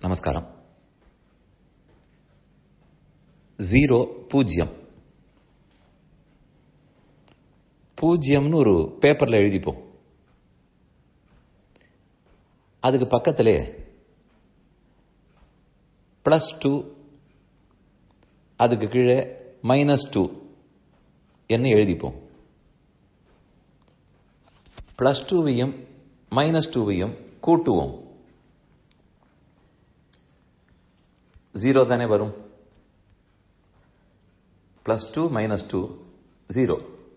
நமஸ்காரம் ஜீரோ பூஜ்யம் பூஜ்யம்னு ஒரு பேப்பர்ல எழுதிப்போம் அதுக்கு பக்கத்திலே பிளஸ் டூ அதுக்கு கீழே மைனஸ் டூ என்ன எழுதிப்போம் பிளஸ் டூவையும் மைனஸ் டூவையும் கூட்டுவோம் ஜீரோ தானே வரும் plus two minus two zero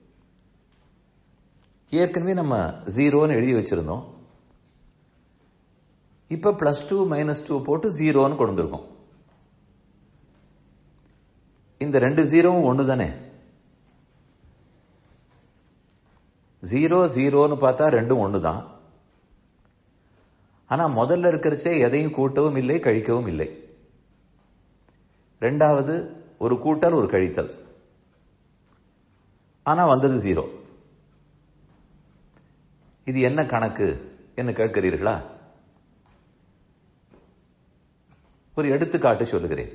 ஏற்கனவே நம்ம ஜீரோன்னு எழுதி வச்சிருந்தோம் இப்ப பிளஸ் டூ மைனஸ் டூ போட்டு ஜீரோன்னு கொண்டு வந்திருக்கோம் இந்த ரெண்டு ஜீரோவும் ஒன்று தானே ஜீரோ ஜீரோன்னு பார்த்தா ரெண்டும் ஒன்று தான் ஆனா முதல்ல இருக்கிறச்சே எதையும் கூட்டவும் இல்லை கழிக்கவும் இல்லை ரெண்டாவது ஒரு கூட்டல் ஒரு கழித்தல் ஆனா வந்தது ஜீரோ இது என்ன கணக்கு என்று கேட்கிறீர்களா ஒரு எடுத்துக்காட்டு சொல்லுகிறேன்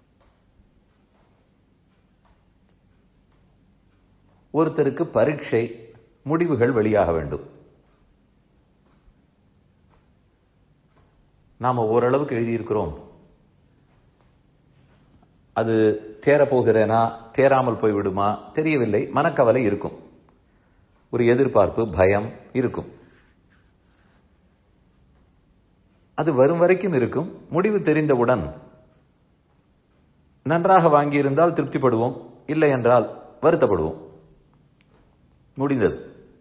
ஒருத்தருக்கு பரீட்சை முடிவுகள் வெளியாக வேண்டும் நாம ஓரளவுக்கு எழுதியிருக்கிறோம் அது தேரப்போகிறேனா தேராமல் போய்விடுமா தெரியவில்லை மனக்கவலை இருக்கும் ஒரு எதிர்பார்ப்பு பயம் இருக்கும் அது வரும் வரைக்கும் இருக்கும் முடிவு தெரிந்தவுடன் நன்றாக வாங்கியிருந்தால் திருப்திப்படுவோம் இல்லை என்றால் வருத்தப்படுவோம் முடிந்தது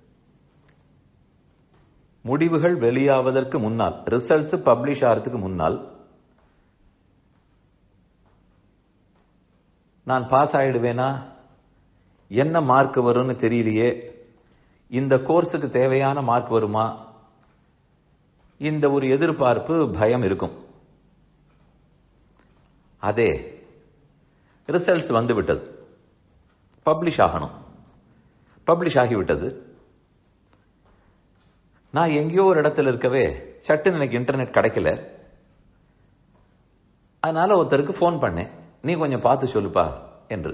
முடிவுகள் வெளியாவதற்கு முன்னால் ரிசல்ட்ஸ் பப்ளிஷ் ஆகிறதுக்கு முன்னால் நான் பாஸ் ஆயிடுவேனா என்ன மார்க் வரும்னு தெரியலையே இந்த கோர்ஸுக்கு தேவையான மார்க் வருமா இந்த ஒரு எதிர்பார்ப்பு பயம் இருக்கும் அதே ரிசல்ட்ஸ் வந்து விட்டது பப்ளிஷ் ஆகணும் பப்ளிஷ் ஆகிவிட்டது நான் எங்கேயோ ஒரு இடத்துல இருக்கவே சட்டுன்னு எனக்கு இன்டர்நெட் கிடைக்கல அதனால ஒருத்தருக்கு ஃபோன் பண்ணேன் நீ கொஞ்சம் பார்த்து சொல்லுப்பா என்று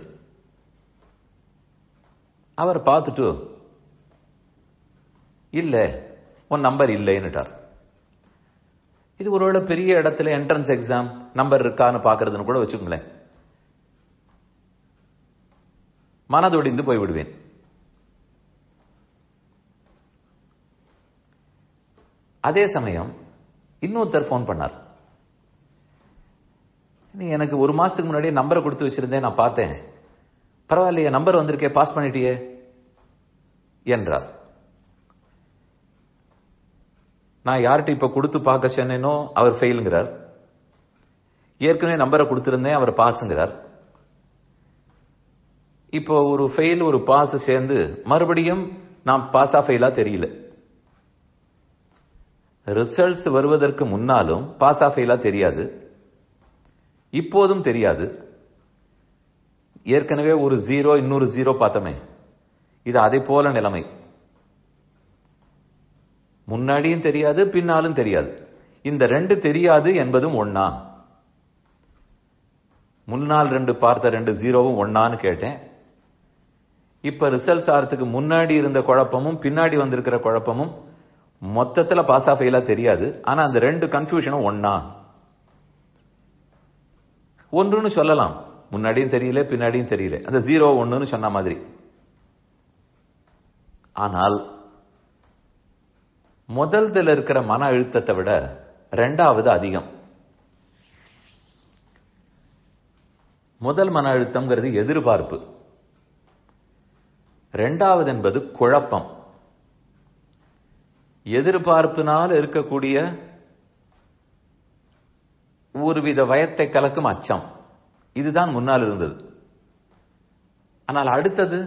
அவர் பார்த்துட்டு இல்ல உன் நம்பர் இல்லைன்னுட்டார் இது ஒருவேளை பெரிய இடத்துல என்ட்ரன்ஸ் எக்ஸாம் நம்பர் இருக்கான்னு பாக்குறதுன்னு கூட வச்சுக்கோங்களேன் மனதொடிந்து போய்விடுவேன் அதே சமயம் இன்னொருத்தர் ஃபோன் பண்ணார் நீ எனக்கு ஒரு மாசத்துக்கு முன்னாடியே நம்பரை கொடுத்து வச்சிருந்தேன் நான் பார்த்தேன் பரவாயில்லையே நம்பர் வந்திருக்கே பாஸ் பண்ணிட்டியே என்றார் நான் யார்கிட்ட இப்ப கொடுத்து பார்க்க சொன்னேனோ அவர் ஃபெயிலுங்கிறார் ஏற்கனவே நம்பரை கொடுத்திருந்தேன் அவர் பாஸுங்கிறார் இப்போ ஒரு ஃபெயில் ஒரு பாஸ் சேர்ந்து மறுபடியும் நான் பாஸா ஃபெயிலா தெரியல ரிசல்ட்ஸ் வருவதற்கு முன்னாலும் பாஸா ஃபெயிலா தெரியாது இப்போதும் தெரியாது ஏற்கனவே ஒரு ஜீரோ இன்னொரு ஜீரோ பார்த்தோமே இது அதே போல நிலைமை முன்னாடியும் தெரியாது பின்னாலும் தெரியாது இந்த ரெண்டு தெரியாது என்பதும் ஒன்னா முன்னால் ரெண்டு பார்த்த ரெண்டு ஜீரோவும் ஒன்னான்னு கேட்டேன் இப்ப ரிசல்ட்ஸ் ஆறதுக்கு முன்னாடி இருந்த குழப்பமும் பின்னாடி வந்திருக்கிற குழப்பமும் மொத்தத்துல பாஸ் ஆஃப் ஃபெயிலா தெரியாது ஆனா அந்த ரெண்டு கன்ஃபியூஷனும் ஒன்னா ஒன்றுன்னு சொல்லலாம் முன்னாடியும் தெரியல பின்னாடியும் தெரியல அந்த ஜீரோ ஒன்றுன்னு சொன்ன மாதிரி ஆனால் முதல்ல இருக்கிற மன அழுத்தத்தை விட ரெண்டாவது அதிகம் முதல் மன அழுத்தம்ங்கிறது எதிர்பார்ப்பு ரெண்டாவது என்பது குழப்பம் எதிர்பார்ப்பினால் இருக்கக்கூடிய ஒருவித வயத்தை கலக்கும் அச்சம் இதுதான் முன்னால் இருந்தது ஆனால் அடுத்தது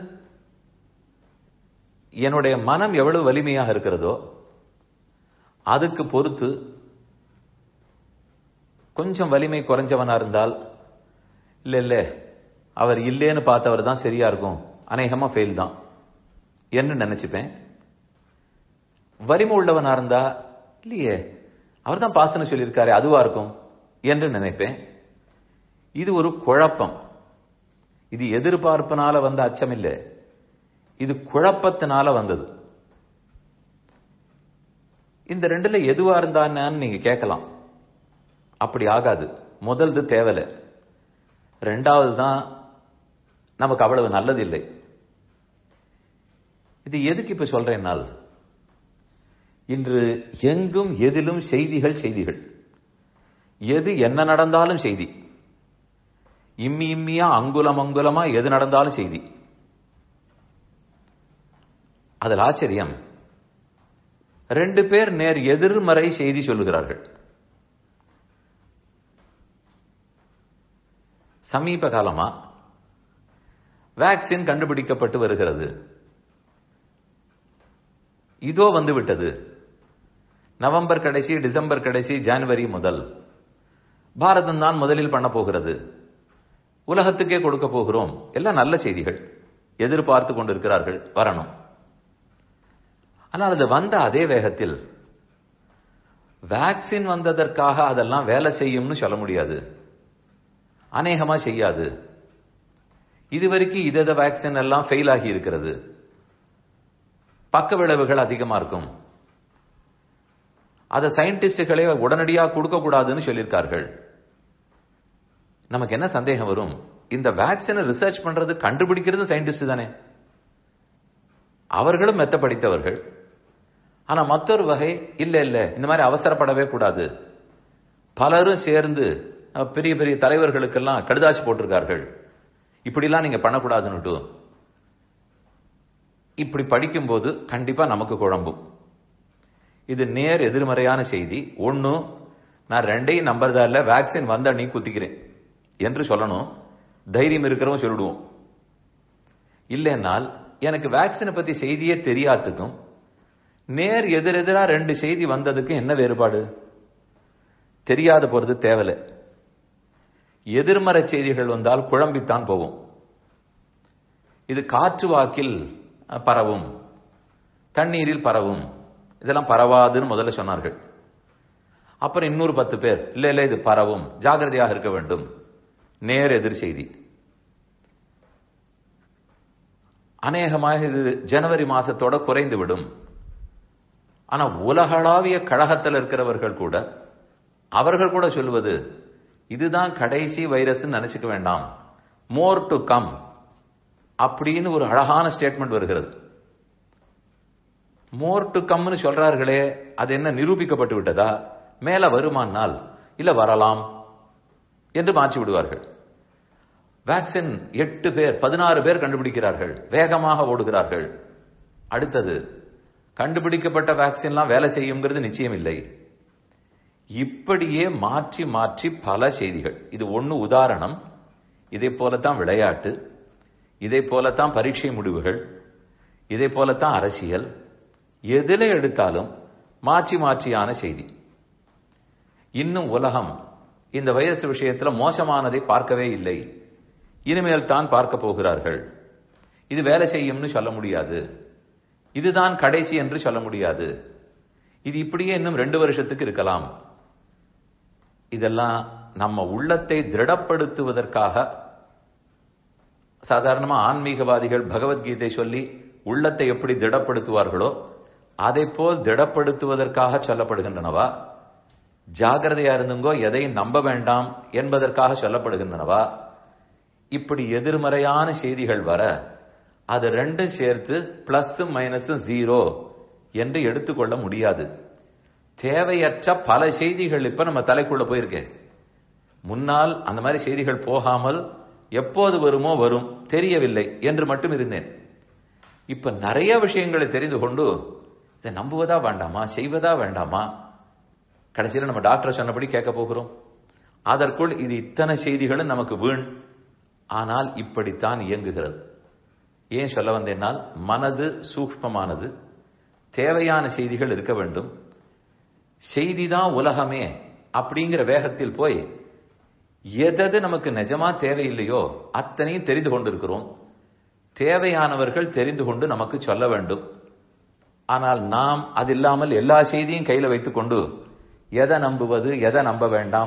என்னுடைய மனம் எவ்வளவு வலிமையாக இருக்கிறதோ அதுக்கு பொறுத்து கொஞ்சம் வலிமை குறைஞ்சவனா இருந்தால் இல்ல இல்ல அவர் இல்லேன்னு பார்த்தவர் தான் சரியா இருக்கும் அநேகமா ஃபெயில் தான் என்ன நினைச்சுப்பேன் வலிமை உள்ளவனா இருந்தா இல்லையே அவர் தான் பாஸ்ன்னு சொல்லியிருக்காரு அதுவா இருக்கும் என்று நினைப்பேன் இது ஒரு குழப்பம் இது எதிர்பார்ப்பினால வந்த அச்சம் இல்லை இது குழப்பத்தினால வந்தது இந்த ரெண்டுல எதுவா இருந்தான்னு நீங்க கேட்கலாம் அப்படி ஆகாது முதல்து தேவலை ரெண்டாவது தான் நமக்கு அவ்வளவு நல்லது இல்லை இது எதுக்கு இப்ப சொல்றேன்னால் இன்று எங்கும் எதிலும் செய்திகள் செய்திகள் எது என்ன நடந்தாலும் செய்தி இம்மி இம்மியா அங்குலம் அங்குலமா எது நடந்தாலும் செய்தி அதில் ஆச்சரியம் ரெண்டு பேர் நேர் எதிர்மறை செய்தி சொல்லுகிறார்கள் சமீப காலமா வேக்சின் கண்டுபிடிக்கப்பட்டு வருகிறது இதோ வந்து விட்டது நவம்பர் கடைசி டிசம்பர் கடைசி ஜனவரி முதல் பாரதம் தான் முதலில் பண்ண போகிறது உலகத்துக்கே கொடுக்க போகிறோம் எல்லாம் நல்ல செய்திகள் எதிர்பார்த்து கொண்டிருக்கிறார்கள் வரணும் ஆனால் அது வந்த அதே வேகத்தில் வேக்சின் வந்ததற்காக அதெல்லாம் வேலை செய்யும்னு சொல்ல முடியாது அநேகமா செய்யாது இதுவரைக்கும் இத வேக்சின் எல்லாம் ஃபெயில் ஆகி இருக்கிறது பக்க விளைவுகள் அதிகமா இருக்கும் அதை சயின்டிஸ்டுகளே உடனடியாக கொடுக்க கூடாதுன்னு சொல்லியிருக்கார்கள் நமக்கு என்ன சந்தேகம் வரும் இந்த வேக்சினை ரிசர்ச் பண்றது கண்டுபிடிக்கிறது சயின்டிஸ்ட் தானே அவர்களும் மெத்த படித்தவர்கள் ஆனா மற்றொரு வகை இல்ல இல்ல இந்த மாதிரி அவசரப்படவே கூடாது பலரும் சேர்ந்து பெரிய பெரிய தலைவர்களுக்கெல்லாம் கடுதாசி போட்டிருக்கார்கள் இப்படிலாம் நீங்க பண்ணக்கூடாதுன்னுட்டு இப்படி படிக்கும்போது கண்டிப்பா நமக்கு குழம்பும் இது நேர் எதிர்மறையான செய்தி ஒன்னு நான் ரெண்டையும் நம்புறதா இல்ல வேக்சின் வந்தா நீ குத்திக்கிறேன் என்று சொல்லணும் தைரியம் இருக்கிறவங்க சொல்லிடுவோம் இல்லைன்னால் எனக்கு வேக்சினை பத்தி செய்தியே தெரியாததுக்கும் நேர் எதிரெதிரா ரெண்டு செய்தி வந்ததுக்கும் என்ன வேறுபாடு தெரியாத போறது தேவலை எதிர்மறை செய்திகள் வந்தால் குழம்பித்தான் போகும் இது காற்று வாக்கில் பரவும் தண்ணீரில் பரவும் இதெல்லாம் பரவாதுன்னு முதல்ல சொன்னார்கள் அப்புறம் இன்னொரு பத்து பேர் இல்ல இல்ல இது பரவும் ஜாகிரதையாக இருக்க வேண்டும் நேர் எதிர் செய்தி அநேகமாக இது ஜனவரி மாசத்தோட குறைந்து விடும் ஆனா உலகளாவிய கழகத்தில் இருக்கிறவர்கள் கூட அவர்கள் கூட சொல்வது இதுதான் கடைசி வைரஸ் நினைச்சுக்க வேண்டாம் மோர் டு கம் அப்படின்னு ஒரு அழகான ஸ்டேட்மெண்ட் வருகிறது மோர் டு கம்னு சொல்றார்களே அது என்ன நிரூபிக்கப்பட்டு விட்டதா மேல வருமானால் இல்ல வரலாம் என்று மாற்றி விடுவார்கள் வேக்சின் எட்டு பேர் பதினாறு பேர் கண்டுபிடிக்கிறார்கள் வேகமாக ஓடுகிறார்கள் அடுத்தது கண்டுபிடிக்கப்பட்ட வேக்சின்லாம் வேலை செய்யுங்கிறது நிச்சயம் இல்லை இப்படியே மாற்றி மாற்றி பல செய்திகள் இது ஒன்னு உதாரணம் இதே போலத்தான் விளையாட்டு இதே போலத்தான் பரீட்சை முடிவுகள் இதே போலத்தான் அரசியல் எதில எடுத்தாலும் மாற்றி மாற்றியான செய்தி இன்னும் உலகம் இந்த வைரஸ் விஷயத்துல மோசமானதை பார்க்கவே இல்லை இனிமேல் தான் பார்க்க போகிறார்கள் இது வேலை செய்யும்னு சொல்ல முடியாது இதுதான் கடைசி என்று சொல்ல முடியாது இது இப்படியே இன்னும் ரெண்டு வருஷத்துக்கு இருக்கலாம் இதெல்லாம் நம்ம உள்ளத்தை திருடப்படுத்துவதற்காக சாதாரணமா ஆன்மீகவாதிகள் பகவத்கீதை சொல்லி உள்ளத்தை எப்படி திடப்படுத்துவார்களோ அதை போல் திடப்படுத்துவதற்காக சொல்லப்படுகின்றனவா ஜாகிரதையா இருந்துங்கோ எதையும் நம்ப வேண்டாம் என்பதற்காக சொல்லப்படுகின்றனவா இப்படி எதிர்மறையான செய்திகள் வர அது ரெண்டும் சேர்த்து பிளஸும் மைனஸும் ஜீரோ என்று எடுத்துக்கொள்ள முடியாது தேவையற்ற பல செய்திகள் இப்ப நம்ம தலைக்குள்ள போயிருக்கு முன்னால் அந்த மாதிரி செய்திகள் போகாமல் எப்போது வருமோ வரும் தெரியவில்லை என்று மட்டும் இருந்தேன் இப்ப நிறைய விஷயங்களை தெரிந்து கொண்டு இதை நம்புவதா வேண்டாமா செய்வதா வேண்டாமா கடைசியில் நம்ம டாக்டர் சொன்னபடி கேட்க போகிறோம் அதற்குள் இது இத்தனை செய்திகளும் நமக்கு வீண் ஆனால் இப்படித்தான் இயங்குகிறது ஏன் சொல்ல வந்தேன்னால் மனது சூக்மமானது தேவையான செய்திகள் இருக்க வேண்டும் செய்திதான் உலகமே அப்படிங்கிற வேகத்தில் போய் எதது நமக்கு நிஜமா தேவையில்லையோ அத்தனையும் தெரிந்து கொண்டிருக்கிறோம் தேவையானவர்கள் தெரிந்து கொண்டு நமக்கு சொல்ல வேண்டும் ஆனால் நாம் அது இல்லாமல் எல்லா செய்தியும் கையில வைத்துக்கொண்டு எதை நம்புவது எதை நம்ப வேண்டாம்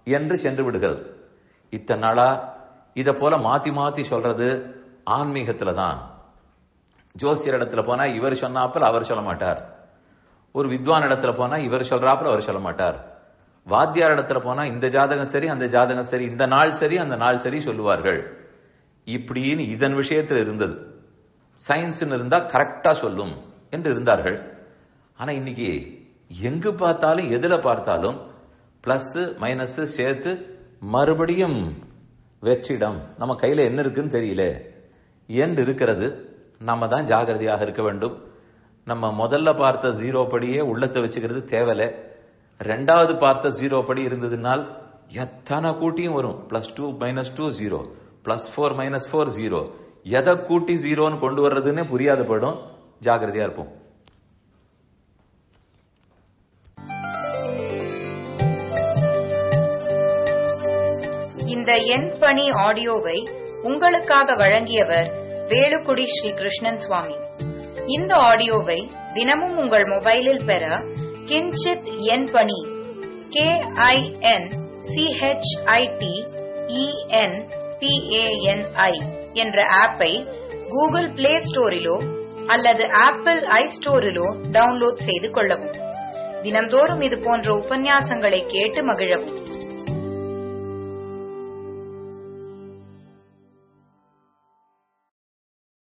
என்று சென்று விடுகிறது இத்தனை நாளா இத போல மாத்தி மாத்தி சொல்றது ஆன்மீகத்துல தான் ஜோசியர் இடத்துல போனா இவர் சொன்னாப்புல அவர் சொல்ல மாட்டார் ஒரு வித்வான் இடத்துல போனா இவர் சொல்றாப்புல அவர் சொல்ல மாட்டார் வாத்தியார் இடத்துல போனா இந்த ஜாதகம் சரி அந்த ஜாதகம் சரி இந்த நாள் சரி அந்த நாள் சரி சொல்லுவார்கள் இப்படின்னு இதன் விஷயத்தில் இருந்தது சயின்ஸ் இருந்தா கரெக்டா சொல்லும் என்று இருந்தார்கள் ஆனா இன்னைக்கு எங்கு பார்த்தாலும் எதுல பார்த்தாலும் பிளஸ் மைனஸ் சேர்த்து மறுபடியும் வெற்றிடம் நம்ம கையில என்ன இருக்குன்னு தெரியல என்று இருக்கிறது நம்ம தான் ஜாகிரதையாக இருக்க வேண்டும் நம்ம முதல்ல பார்த்த ஜீரோ படியே உள்ளத்தை வச்சுக்கிறது தேவையில்லை ரெண்டாவது பார்த்த ஜீரோ படி இருந்ததுனால் எத்தனை கூட்டியும் வரும் plus two minus two zero plus four minus four zero எதை கூட்டி ஜீரோன்னு கொண்டு வர்றதுன்னு புரியாத போயிடும் ஜாகிரதையா இருப்போம் இந்த எண் பணி ஆடியோவை உங்களுக்காக வழங்கியவர் வேலுக்குடி ஸ்ரீ கிருஷ்ணன் சுவாமி இந்த ஆடியோவை தினமும் உங்கள் மொபைலில் பெற கிஞ்சித் எண் பணி கே ஐ என் சிஹெச்ஐடி இஎன் பிஏஎன்ஐ என்ற ஆப்பை கூகுள் பிளே ஸ்டோரிலோ அல்லது ஆப்பிள் ஐ ஸ்டோரிலோ டவுன்லோட் செய்து கொள்ளவும் தினம்தோறும் இது போன்ற உபன்யாசங்களை கேட்டு மகிழவும்